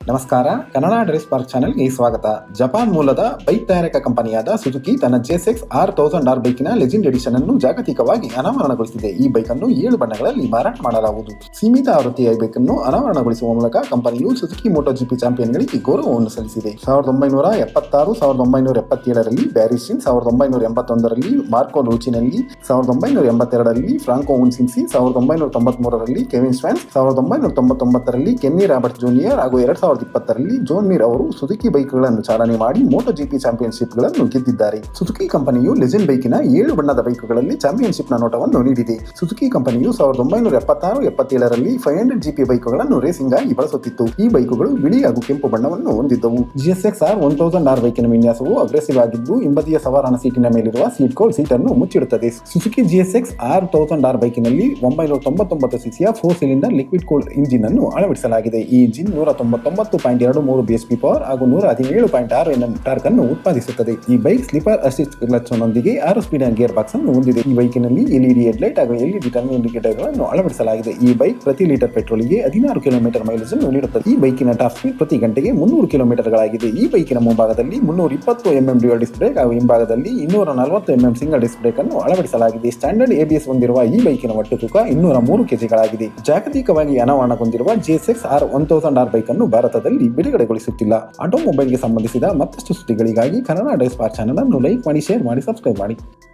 ನಮಸ್ಕಾರ Kannada dress park ಚಾನೆಲ್ಗೆ ಸ್ವಾಗತ ಜಪಾನ್ ಮೂಲದ ಬೈಕ್ ತಯಾರಕ ಕಂಪನಿಯಾದ ಸುಜುಕಿ ತನ್ನ ಜೆಸೆಕ್ಸ್ ಆರ್ ತೌಸಂಡ್ ಆರ್ ಬೈಕಿನ ಲೆಜೆಂಡ್ ಎಡಿಷನ್ ಅನ್ನು ಜಾಗತಿಕವಾಗಿ ಅನಾವರಣಗೊಳಿಸಿದೆ ಈ ಬೈಕ್ ಅನ್ನು ಏಳು ಬಣ್ಣಗಳಲ್ಲಿ ಮಾರಾಟ ಮಾಡಲಾಗುವುದು ಸೀಮಿತ ಆವೃತ್ತಿಯ ಬೈಕ್ ಅನ್ನು ಅನಾವರಣಗೊಳಿಸುವ ಮೂಲಕ ಕಂಪನಿಯು ಸುಜುಕಿ ಮೋಟೋ ಜಿಪಿ ಚಾಂಪಿಯನ್ಗಳಿಗೆ ಗೌರವವನ್ನು ಸಲ್ಲಿಸಿದೆ ಸಾವಿರದ ಒಂಬೈನೂರ ಎಪ್ಪತ್ತಾರು ಸಾವಿರದ ಒಂಬೈನೂರ ಎಪ್ಪತ್ತೇಳರಲ್ಲಿ ಬ್ಯಾರಿಸ್ಟಿನ್ ಸಾವಿರದ ಒಂಬೈನೂರ ಎಂಬತ್ತೊಂದರಲ್ಲಿ ಮಾರ್ಕೋ ಲೂಚಿನಲ್ಲಿ ಸಾವಿರದ ಒಂಬೈನೂರ ಎಂಬತ್ತೆರಡರಲ್ಲಿ ಫ್ರಾಂಕೋ ಉನ್ಸಿನ್ಸಿ ಸಾವಿರದ ಒಂಬೈನೂರ ತೊಂಬತ್ಮೂರರಲ್ಲಿ ಕೆವಿನ್ ಸ್ವ್ಯಾನ್ಸ್ ಸಾವಿರದ ಒಂಬೈನೂರ ತೊಂಬತ್ತೊಂಬತ್ತರಲ್ಲಿ ಕೆನ್ನಿ ರಾಬರ್ಟ್ ಜೂನಿಯರ್ ಹಾಗೂ ಎರಡ್ ಸಾವಿರದ ಇಪ್ಪತ್ತರಲ್ಲಿ ಜೋನ್ ಮೀರ್ ಅವರು ಸುಜುಕಿ ಬೈಕ್ಗಳನ್ನು ಚಾಲನೆ ಮಾಡಿ ಮೋಟೋ ಜಿಪಿ ಚಾಂಪಿಯನ್ಶಿಪ್ಗಳನ್ನು ಗೆದ್ದಿದ್ದಾರೆ ಸುಜುಕಿ ಕಂಪನಿಯು ಲೆಜೆಂಡ್ ಬೈಕಿನ ಏಳು ಬಣ್ಣದ ಬೈಕ್ಗಳಲ್ಲಿ ಚಾಂಪಿಯನ್ಶಿಪ್ನ ನೋಟವನ್ನು ನೀಡಿದೆ ಸುಜುಕಿ ಕಂಪನಿಯು ಸಾವಿರದ ಒಂಬೈನೂರ ಎಪ್ಪತ್ತಾರು ಎಪ್ಪತ್ತೇಳರಲ್ಲಿ ಫೈವ್ ಹಂಡ್ರೆಡ್ ಜಿಪಿ ಬೈಕ್ಗಳನ್ನು ರೇಸಿಂಗ್ ಆಗಿ ಬಳಸುತ್ತಿತ್ತು ಈ ಬೈಕುಗಳು ಬಿಳಿ ಹಾಗೂ ಕೆಂಪು ಬಣ್ಣವನ್ನು ಹೊಂದಿದ್ದವು GSX R one thousand R ಬೈಕಿನ ವಿನ್ಯಾಸವು ಅಗ್ರೆಸಿವ್ ಆಗಿದ್ದು ಹಿಂಬದಿಯ ಸವಾರನ ಸೀಟಿನ ಮೇಲಿರುವ ಸೀಟ್ ಕೋಲ್ ಸೀಟ್ ಅನ್ನು ಮುಚ್ಚಿಡುತ್ತದೆ Suzuki GSX R thousand R ಬೈಕಿನಲ್ಲಿ ಒಂಬೈನೂರ ತೊಂಬತ್ತೊಂಬತ್ತು ಸಿಸಿಯ four cylinder liquid cool engine ಅನ್ನು ಅಳವಡಿಸಲಾಗಿದೆ ಈ ಇಂಜಿನ್ ನೂರ ತೊಂಬತ್ತೊಂಬತ್ತು ಪಾಯಿಂಟ್ ಎರಡು ಮೂರು ಬಿಎಸ್ಪಿ ಪವರ್ ಹಾಗೂ ನೂರ ಹದಿನೇಳು ಪಾಯಿಂಟ್ ಆರು ಎನ್ ಟಾರ್ಕ್ ಅನ್ನು ಉತ್ಪಾದಿಸುತ್ತದೆ ಈ ಬೈಕ್ ಸ್ಲಿಪರ್ ಅಸಿಸ್ಟ್ ಕ್ಲಚ್ನೊಂದಿಗೆ ಆರು ಸ್ಪೀಡ್ ಗೇರ್ ಬಾಕ್ಸ್ ಅನ್ನು ಹೊಂದಿದೆ ಈ ಬೈಕಿನಲ್ಲಿ ಎಲ್ಇಡಿ ಹೆಡ್ಲೈಟ್ ಹಾಗೂ ಎಲ್ಇಡಿ ಟರ್ನ್ ಇಂಡಿಕೇಟರ್ಗಳನ್ನು ಅಳವಡಿಸಲಾಗಿದೆ ಈ ಬೈಕ್ ಪ್ರತಿ ಲೀಟರ್ ಪೆಟ್ರೋಲ್ಗೆ ಹದಿನಾರು ಕಿಲೋಮೀಟರ್ ಮೈಲೇಜ್ ಅನ್ನು ನೀಡುತ್ತದೆ ಈ ಬೈಕಿನ ಟಾಪ್ ಸ್ಪೀಡ್ ಪ್ರತಿ ಗಂಟೆಗೆ ಮುನ್ನೂರು ಕಿಲೋಮೀಟರ್ಗಳಾಗಿದೆ ಈ ಬೈಕಿನ ಮುಂಭಾಗದಲ್ಲಿ ಮುನ್ನೂರ ಇಪ್ಪತ್ತು ಎಂಎಂ ಡ್ಯೂಯಲ್ ಡಿಸ್ಕ್ ಬ್ರೇಕ್ ಹಾಗೂ ಹಿಂಭಾಗದಲ್ಲಿ ಇನ್ನೂರ ನಲವತ್ತು ಎಂಎಂ ಸಿಂಗಲ್ ಡಿಸ್ಕ್ ಬ್ರೇಕ್ ಅನ್ನು ಅಳವಡಿಸಲಾಗಿದೆ ಸ್ಟ್ಯಾಂಡರ್ಡ್ ಎಬಿಎಸ್ ಹೊಂದಿರುವ ಈ ಬೈಕಿನ ಒಟ್ಟು ತೂಕ ಇನ್ನೂರ ಮೂರು ಕೆಜಿಗಳಾಗಿದೆ ಜಾಗತಿಕವಾಗಿ ಅನಾವರಣಗೊಂಡಿರುವ GSX R one thousand R bike ಅನ್ನು ಭಾರತದಲ್ಲಿ ಬಿಡುಗಡೆಗೊಳಿಸುತ್ತಿಲ್ಲ ಆಟೋಮೊಬೈಲ್ಗೆ ಸಂಬಂಧಿಸಿದ ಮತ್ತಷ್ಟು ಸುದ್ದಿಗಳಿಗಾಗಿ ಕನ್ನಡ ಡೈಸ್ ಪಾರ್ ಚಾನಲ್ ಅನ್ನು ಲೈಕ್ ಮಾಡಿ ಶೇರ್ ಮಾಡಿ ಸಬ್ಸ್ಕ್ರೈಬ್ ಮಾಡಿ